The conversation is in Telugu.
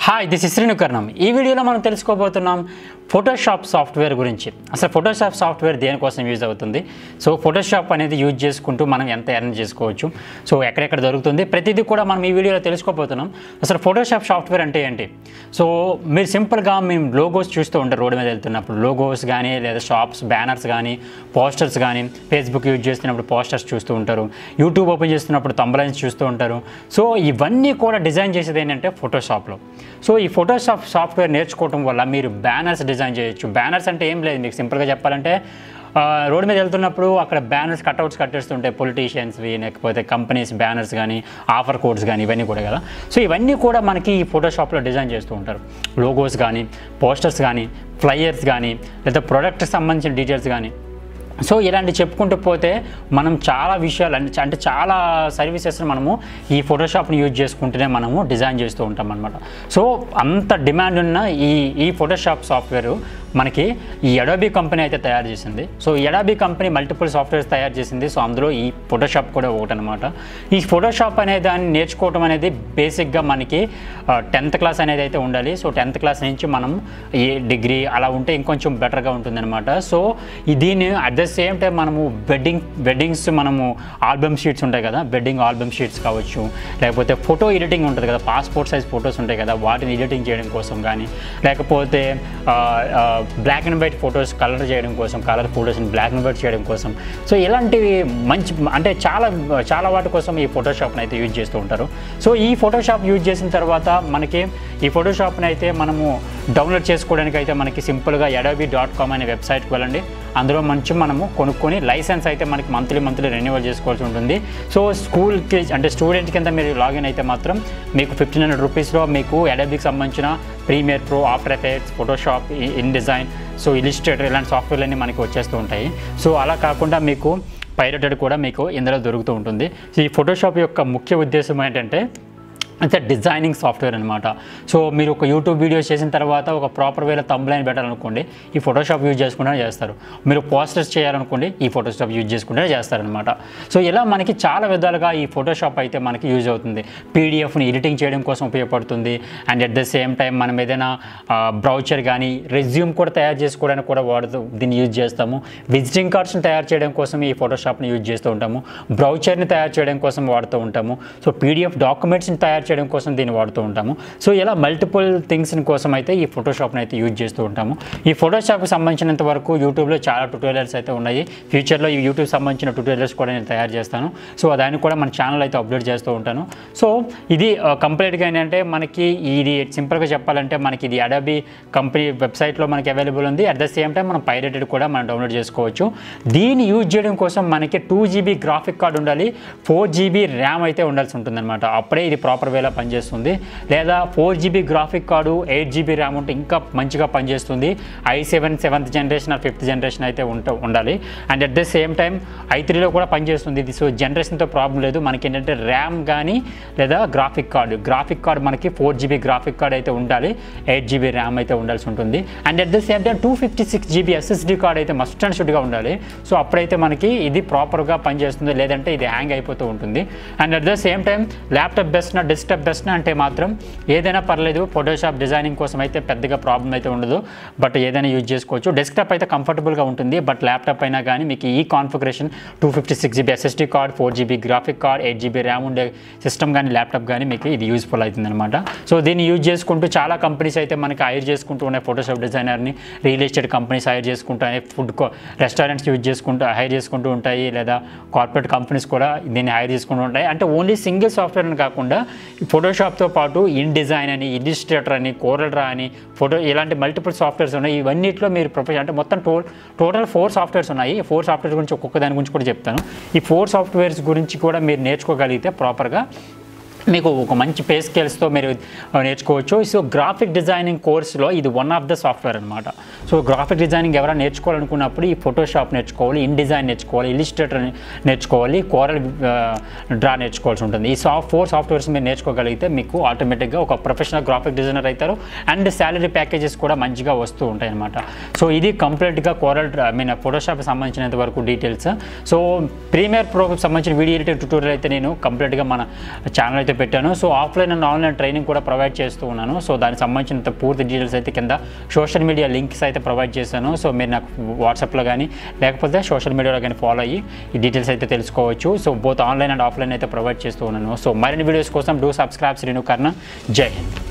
హాయ్ దిస్ ఇస్ శ్రీనుకర్ణం ఈ వీడియోలో మనం తెలుసుకోబోతున్నాం ఫోటోషాప్ సాఫ్ట్వేర్ గురించి అసలు ఫోటోషాప్ సాఫ్ట్వేర్ దేనికోసం యూజ్ అవుతుంది సో ఫోటోషాప్ అనేది యూజ్ చేసుకుంటూ మనం ఎంత ఎర్న్ చేసుకోవచ్చు సో ఎక్కడెక్కడ దొరుకుతుంది ప్రతిదీ కూడా మనం ఈ వీడియోలో తెలుసుకోబోతున్నాం అసలు ఫోటోషాప్ సాఫ్ట్వేర్ అంటే ఏంటి సో మీరు సింపుల్గా మేము లోగోస్ చూస్తూ ఉంటారు రోడ్డు మీద వెళ్తున్నప్పుడు లోగోస్ కానీ లేదా షాప్స్ బ్యానర్స్ కానీ పోస్టర్స్ కానీ ఫేస్బుక్ యూజ్ చేస్తున్నప్పుడు పోస్టర్స్ చూస్తూ ఉంటారు యూట్యూబ్ ఓపెన్ చేస్తున్నప్పుడు తంబలైన్స్ చూస్తూ ఉంటారు సో ఇవన్నీ కూడా డిజైన్ చేసేది ఏంటంటే ఫోటోషాప్లో సో ఈ ఫోటోషాప్ సాఫ్ట్వేర్ నేర్చుకోవడం వల్ల మీరు బ్యానర్స్ డిజైన్ చేయొచ్చు బ్యానర్స్ అంటే ఏం లేదు మీకు సింపుల్గా చెప్పాలంటే ఆ, రోడ్డు మీద వెళ్తున్నప్పుడు అక్కడ బ్యానర్స్ కట్అవుట్స్ కట్టేస్తుంటాయి పొలిటీషియన్స్వి లేకపోతే కంపెనీస్ బ్యానర్స్ కానీ ఆఫర్ కోడ్స్ కానీ ఇవన్నీ కూడా కదా సో ఇవన్నీ కూడా మనకి ఈ ఫోటోషాప్లో డిజైన్ చేస్తూ ఉంటారు లోగోస్ కానీ పోస్టర్స్ కానీ ఫ్లయర్స్ కానీ లేదా ప్రోడక్ట్కి సంబంధించిన డీటెయిల్స్ కానీ సో ఇలాంటి చెప్పుకుంటూ పోతే మనం చాలా విషయాలు అంటే అంటే చాలా సర్వీసెస్ని మనము ఈ ఫోటోషాప్ని యూజ్ చేసుకుంటూనే మనము డిజైన్ చేస్తూ ఉంటాం అనమాట సో అంత డిమాండ్ ఉన్న ఈ ఈ ఫోటోషాప్ సాఫ్ట్వేర్ మనకి ఈ ఎడాబీ కంపెనీ అయితే తయారు చేసింది సో ఈ ఎడాబీ కంపెనీ మల్టిపుల్ సాఫ్ట్వేర్స్ తయారు చేసింది సో అందులో ఈ ఫోటోషాప్ కూడా ఒకటి అనమాట ఈ ఫోటోషాప్ అనే దాన్ని నేర్చుకోవటం అనేది బేసిక్గా మనకి టెన్త్ క్లాస్ అనేది అయితే ఉండాలి సో టెన్త్ క్లాస్ నుంచి మనం ఏ డిగ్రీ అలా ఉంటే ఇంకొంచెం బెటర్గా ఉంటుందన్నమాట సో ఈ దీన్ని అట్ ద సేమ్ టైం మనము వెడ్డింగ్ వెడ్డింగ్స్ మనము ఆల్బమ్ షీట్స్ ఉంటాయి కదా వెడ్డింగ్ ఆల్బమ్ షీట్స్ కావచ్చు లేకపోతే ఫోటో ఎడిటింగ్ ఉంటుంది కదా పాస్పోర్ట్ సైజ్ ఫొటోస్ ఉంటాయి కదా వాటిని ఎడిటింగ్ చేయడం కోసం కానీ లేకపోతే black and white photos colour చేయడం కోసం కలర్ ఫొటోస్ని బ్లాక్ అండ్ వైట్ చేయడం కోసం సో ఇలాంటివి మంచి అంటే చాలా చాలా వాటి కోసం ఈ ఫోటోషాప్ని అయితే యూజ్ చేస్తూ ఉంటారు సో ఈ ఫోటోషాప్ యూజ్ చేసిన తర్వాత మనకి ఈ ఫోటోషాప్ని అయితే మనము డౌన్లోడ్ చేసుకోవడానికి అయితే మనకి సింపుల్గా ఎడోబీ డాట్ కామ్ అనే వెబ్సైట్కి వెళ్ళండి అందులో మంచి మనము కొనుక్కొని లైసెన్స్ అయితే మనకి మంత్లీ మంత్లీ రెన్యువల్ చేసుకోవాల్సి ఉంటుంది సో స్కూల్కి అంటే స్టూడెంట్ కింద మీరు లాగిన్ అయితే మాత్రం మీకు ఫిఫ్టీన్ హండ్రెడ్ రూపీస్లో మీకు ఎడోబీకి సంబంధించిన Premiere Pro After Effects Photoshop InDesign so Illustrator ఇలాంటి సాఫ్ట్వేర్లన్నీ మనకి వచ్చేస్తూ ఉంటాయి సో అలా కాకుండా మీకు పైరటెడ్ కూడా మీకు ఇందులో దొరుకుతూ ఉంటుంది సో ఈ ఫోటోషాప్ యొక్క ముఖ్య ఉద్దేశం ఏంటంటే అంటే డిజైనింగ్ సాఫ్ట్వేర్ అనమాట సో మీరు ఒక యూట్యూబ్ వీడియోస్ చేసిన తర్వాత ఒక ప్రాపర్ వేలో తమ్లైన్ పెట్టాలనుకోండి ఈ ఫోటోషాప్ యూజ్ చేసుకుంటే చేస్తారు మీరు పోస్టర్స్ చేయాలనుకోండి ఈ ఫోటోషాప్ యూజ్ చేసుకుంటే చేస్తారనమాట సో ఇలా మనకి చాలా విధాలుగా ఈ ఫోటోషాప్ అయితే మనకి యూజ్ అవుతుంది పీడిఎఫ్ని ఎడిటింగ్ చేయడం కోసం ఉపయోగపడుతుంది and at the same time మనం ఏదైనా బ్రౌచర్ కానీ రెజ్యూమ్ కూడా తయారు చేసుకోవడానికి కూడా వాడుతూ దీన్ని యూజ్ చేస్తాము విజిటింగ్ కార్డ్స్ని తయారు చేయడం కోసం ఈ ఫోటోషాప్ని యూజ్ చేస్తూ ఉంటాము బ్రౌచర్ని తయారు చేయడం కోసం వాడుతూ ఉంటాము సో పీడిఎఫ్ డాక్యుమెంట్స్ని తయారు చేయడం కోసం దీన్ని వాడుతూ ఉంటాము సో ఇలా మల్టిపుల్ థింగ్స్ కోసం అయితే ఈ ఫోటోషాప్ని అయితే యూజ్ చేస్తూ ఉంటాము ఈ ఫోటోషాప్కి సంబంధించినంత వరకు యూట్యూబ్లో చాలా ట్యూటోరియల్స్ అయితే ఉన్నాయి ఫ్యూచర్లో ఈ యూట్యూబ్ సంబంధించిన ట్యూటోరియల్స్ కూడా నేను తయారు చేస్తాను సో దాన్ని కూడా మన ఛానల్ అయితే అప్లోడ్ చేస్తూ ఉంటాను సో ఇది కంప్లీట్గా ఏంటంటే మనకి ఇది సింపుల్గా చెప్పాలంటే మనకి ఇది అడబీ కంపెనీ వెబ్సైట్లో మనకి అవైలబుల్ ఉంది అట్ ద సేమ్ టైం మనం పైరేటెడ్ కూడా మనం డౌన్లోడ్ చేసుకోవచ్చు దీన్ని యూజ్ చేయడం కోసం మనకి టూ జీబీ గ్రాఫిక్ కార్డ్ ఉండాలి ఫోర్ జీబీ ర్యామ్ అయితే ఉండాల్సి ఉంటుందన్నమాట అప్పుడే ఇది ప్రాపర్ వేలా పనిచేస్తుంది లేదా four GB graphic card eight GB RAM ఉంటే ఇంకా మంచిగా పనిచేస్తుంది i seven seventh generation or fifth generation అయితే ఉంట ఉండాలి and at the same time i త్రీలో కూడా పనిచేస్తుంది ఇది సో జనరేషన్తో ప్రాబ్లం లేదు మనకి ఏంటంటే ర్యామ్ కానీ లేదా గ్రాఫిక్ కార్డు గ్రాఫిక్ కార్డ్ మనకి ఫోర్ జీబీ గ్రాఫిక్ కార్డ్ అయితే ఉండాలి ఎయిట్ జీబీ ర్యామ్ అయితే ఉండాల్సి ఉంటుంది and at the same time two fifty six GB SSD card అయితే మస్ట్ అండ్ షుడ్గా ఉండాలి సో అప్పుడైతే మనకి ఇది ప్రాపర్గా పనిచేస్తుంది లేదంటే ఇది హ్యాంగ్ అయిపోతూ ఉంటుంది and at the same time laptop best నా డెస్క్టాప్ బెస్ట్ అంటే మాత్రం ఏదైనా పర్లేదు ఫోటోషాప్ డిజైనింగ్ కోసం అయితే పెద్దగా ప్రాబ్లం అయితే ఉండదు బట్ ఏదైనా యూజ్ చేసుకోవచ్చు డెస్క్టాప్ అయితే కంఫర్టబుల్గా ఉంటుంది బట్ ల్యాప్టాప్ అయినా కానీ మీకు ఈ configuration two fifty six GB SSD card four GB graphic card eight GB RAM ఉండే సిస్టమ్ కానీ ల్యాప్టాప్ కానీ మీకు ఇది యూజ్ఫుల్ అవుతుంది అనమాట సో దీన్ని యూజ్ చేసుకుంటూ చాలా కంపెనీస్ అయితే మనకి హైర్ చేసుకుంటూ ఉన్నాయి ఫోటోషాప్ డిజైనర్ని రియల్ ఎస్టేట్ కంపెనీస్ హైర్ చేసుకుంటాయి ఫుడ్ రెస్టారెంట్స్ యూజ్ చేసుకుంటూ హైర్ చేసుకుంటూ ఉంటాయి లేదా కార్పొరేట్ కంపెనీస్ కూడా దీన్ని హైర్ చేసుకుంటూ ఉంటాయి అంటే ఓన్లీ సింగిల్ సాఫ్ట్వేర్ అని కాకుండా ఈ ఫోటోషాప్తో పాటు ఇన్ డిజైన్ అని ఇలిస్ట్రేటర్ అని కోరల్ డ్రా అని ఫోటో ఇలాంటి మల్టిపుల్ సాఫ్ట్వేర్స్ ఉన్నాయి ఇవన్నిట్లో మీరు ప్రొఫెషన్ అంటే మొత్తం టో టోటల్ ఫోర్ సాఫ్ట్వేర్స్ ఉన్నాయి ఈ ఫోర్ సాఫ్ట్వేర్స్ గురించి ఒక్కొక్క దాని గురించి కూడా చెప్తాను ఈ ఫోర్ సాఫ్ట్వేర్స్ గురించి కూడా మీరు నేర్చుకోగలిగితే ప్రాపర్గా మీకు ఒక మంచి పే స్కేల్స్తో మీరు నేర్చుకోవచ్చు సో గ్రాఫిక్ డిజైనింగ్ కోర్సులో ఇది వన్ ఆఫ్ ద సాఫ్ట్వేర్ అనమాట సో గ్రాఫిక్ డిజైనింగ్ ఎవరైనా నేర్చుకోవాలనుకున్నప్పుడు ఈ ఫోటోషాప్ నేర్చుకోవాలి ఇన్ డిజైన్ నేర్చుకోవాలి ఇలిస్ట్రేటర్ నేర్చుకోవాలి కోరల్ డ్రా నేర్చుకోవాల్సి ఉంటుంది ఈ సాఫ్ట్ ఫోర్ సాఫ్ట్వేర్స్ మీరు నేర్చుకోగలిగితే మీకు ఆటోమేటిక్గా ఒక ప్రొఫెషనల్ గ్రాఫిక్ డిజైనర్ అవుతారు అండ్ శాలరీ ప్యాకేజెస్ కూడా మంచిగా వస్తూ ఉంటాయి అనమాట సో ఇది కంప్లీట్గా కోరల్ ఐ మీన్ ఫోటోషాప్ సంబంధించినంత వరకు డీటెయిల్స్ సో ప్రీమియర్ ప్రోకి సంబంధించిన వీడియో ఎడిటింగ్ ట్యూటోరియల్ అయితే నేను కంప్లీట్గా మన ఛానల్ అయితే అయితే పెట్టాను so offline and online training కూడా ప్రొవైడ్ చేస్తూ ఉన్నాను సో దానికి సంబంధించిన పూర్తి డీటెయిల్స్ అయితే కింద సోషల్ మీడియా లింక్స్ అయితే ప్రొవైడ్ చేశాను సో మీరు నాకు వాట్సాప్లో కానీ లేకపోతే సోషల్ మీడియాలో కానీ ఫాలో అయ్యి ఈ డీటెయిల్స్ అయితే తెలుసుకోవచ్చు so both online and offline అయితే ప్రొవైడ్ చేస్తూ ఉన్నాను సో మరిన్ని వీడియోస్ కోసం డూ సబ్స్క్రైబ్ శ్రీను కర్ణ జై హింద్